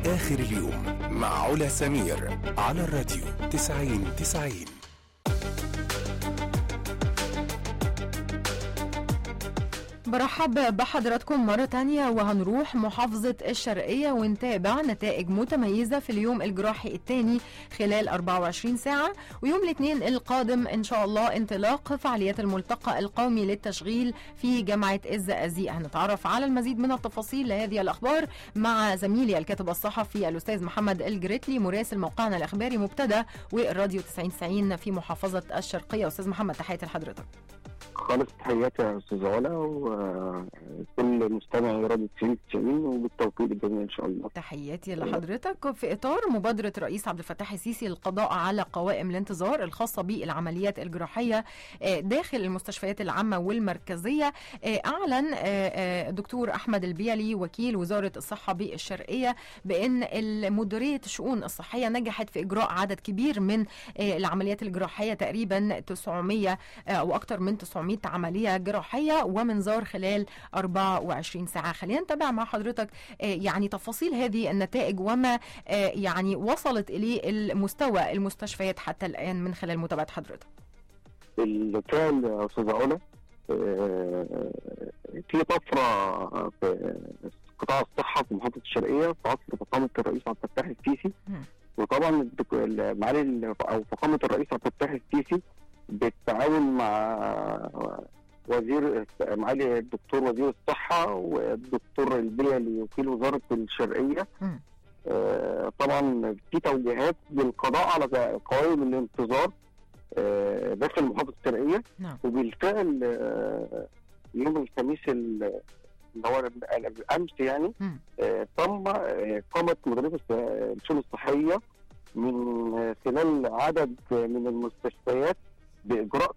آخر اليوم مع علا سمير على الراديو 90 90 برحب بحضراتكم مرة تانية وهنروح محافظة الشرقية ونتابع نتائج متميزة في اليوم الجراحي الثاني خلال 24 ساعة ويوم الاثنين القادم إن شاء الله انطلاق فعاليات الملتقى القومي للتشغيل في جامعة الزقازيق هنتعرف على المزيد من التفاصيل لهذه الأخبار مع زميلي الكاتب الصحفي الأستاذ محمد الجريتلي مراسل موقعنا الإخباري مبتدى والراديو 90 في محافظة الشرقية أستاذ محمد تحياتي لحضرتك خالص تحياتي يا استاذ علا وكل مستمع راديو 90 90 وبالتوفيق للجميع ان شاء الله. تحياتي لحضرتك في اطار مبادره الرئيس عبد الفتاح السيسي للقضاء على قوائم الانتظار الخاصه بالعمليات الجراحيه داخل المستشفيات العامه والمركزيه اعلن الدكتور احمد البيلي وكيل وزاره الصحه بالشرقيه بان مديريه الشؤون الصحيه نجحت في اجراء عدد كبير من العمليات الجراحيه تقريبا 900 او اكثر من 900 عمليه جراحيه ومنظار خلال 24 ساعه خلينا نتابع مع حضرتك يعني تفاصيل هذه النتائج وما يعني وصلت اليه المستوى المستشفيات حتى الان من خلال متابعه حضرتك بالفعل يا استاذ علا في طفره في قطاع الصحه في محافظه الشرقيه في عصر فخامه الرئيس عبد الفتاح السيسي وطبعا معالي او فخامه الرئيس عبد الفتاح السيسي بالتعاون مع وزير معالي الدكتور وزير الصحه والدكتور البيلي وكيل وزاره الشرقيه آه طبعا في توجيهات بالقضاء على قوائم الانتظار آه داخل محافظه الشرقيه نعم. وبالفعل آه يوم الخميس اللي هو امس يعني آه تم اقامه مديريه الشؤون الصحيه من خلال عدد من المستشفيات باجراء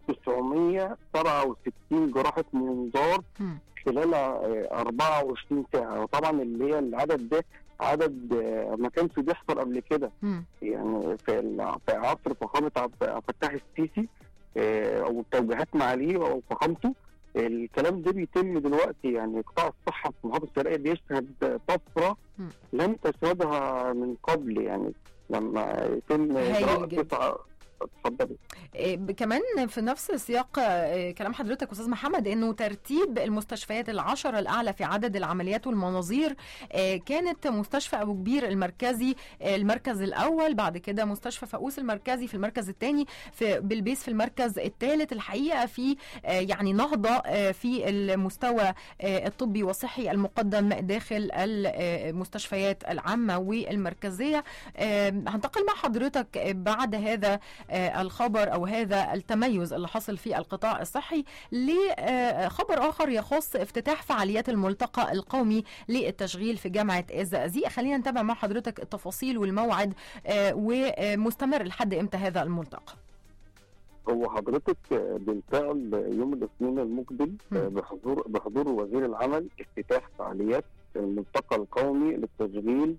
967 جراحه منظار خلال 24 ساعه وطبعا اللي هي العدد ده عدد ما كانش بيحصل قبل كده يعني في في عصر فخامه عبد الفتاح السيسي او توجيهات معاليه او فخامته الكلام ده بيتم دلوقتي يعني قطاع الصحه في محافظه الشرقيه بيشهد طفره لم تشهدها من قبل يعني لما يتم اجراء اتفضلي كمان في نفس سياق كلام حضرتك استاذ محمد انه ترتيب المستشفيات العشره الاعلى في عدد العمليات والمناظير كانت مستشفى ابو كبير المركزي المركز الاول بعد كده مستشفى فاقوس المركزي في المركز الثاني في بلبيس في المركز الثالث الحقيقه في يعني نهضه في المستوى الطبي والصحي المقدم داخل المستشفيات العامه والمركزيه هنتقل مع حضرتك بعد هذا الخبر او هذا التميز اللي حصل في القطاع الصحي لخبر اخر يخص افتتاح فعاليات الملتقى القومي للتشغيل في جامعه الزقازيق خلينا نتابع مع حضرتك التفاصيل والموعد ومستمر لحد امتى هذا الملتقى هو حضرتك بالفعل يوم الاثنين المقبل بحضور بحضور وزير العمل افتتاح فعاليات الملتقى القومي للتشغيل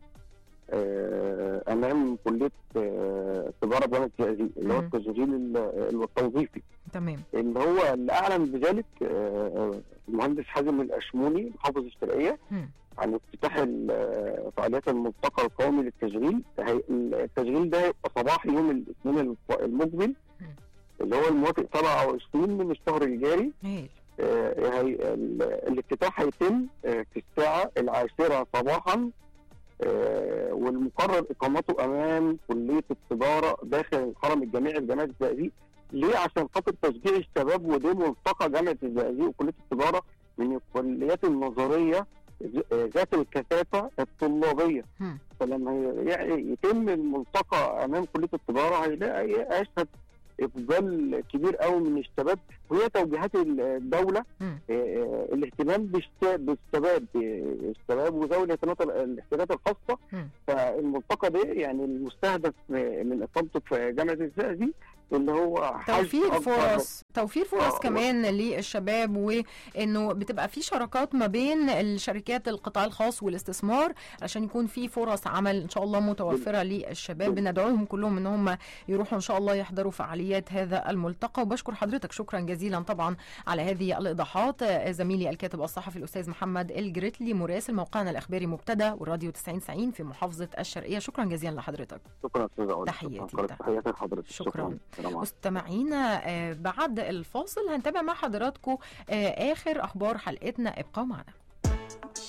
امام كليه تجاره جامعه الزقازيق اللي هو التشغيل التوظيفي تمام اللي هو اللي اعلن بذلك المهندس حازم الاشموني محافظ الشرقيه عن افتتاح فعاليات الملتقى القومي للتشغيل التشغيل ده هيبقى صباح يوم الاثنين المقبل اللي هو الموافق 27 من الشهر الجاري آه الافتتاح هيتم في الساعه العاشره صباحا آه والمقرر اقامته امام كليه التجاره داخل الحرم الجامعي لجامعه الزقازيق ليه؟ عشان خاطر تشجيع الشباب ودي ملتقى جامعه الزقازيق وكليه التجاره من الكليات النظريه ذات الكثافه الطلابيه فلما يتم الملتقى امام كليه التجاره هيلاقي اشهد اقبال كبير قوي من الشباب وهي توجيهات الدوله آه الاهتمام بالشباب الشباب وذوي الاحتياجات الخاصه فالملتقى ده يعني المستهدف من اقامته في جامعه الزقازيق اللي هو حجم توفير أكبر- فرص توفير فرص آه، كمان للشباب وانه بتبقى في شراكات ما بين الشركات القطاع الخاص والاستثمار عشان يكون في فرص عمل ان شاء الله متوفره للشباب بندعوهم كلهم ان هم يروحوا ان شاء الله يحضروا فعاليات هذا الملتقى وبشكر حضرتك شكرا جزيلا طبعا على هذه الايضاحات آه، زميلي الكاتب الصحفي الاستاذ محمد الجريتلي مراسل موقعنا الاخباري مبتدى والراديو 90 90 في محافظه الشرقيه شكرا جزيلا لحضرتك شكرا استاذ علا تحياتي. شكرا تحياتي لحضرتك شكراً. السلام عليكم. مستمعينا آه، بعد الفاصل هنتابع مع حضراتكم آه، اخر اخبار حلقتنا ابقوا معنا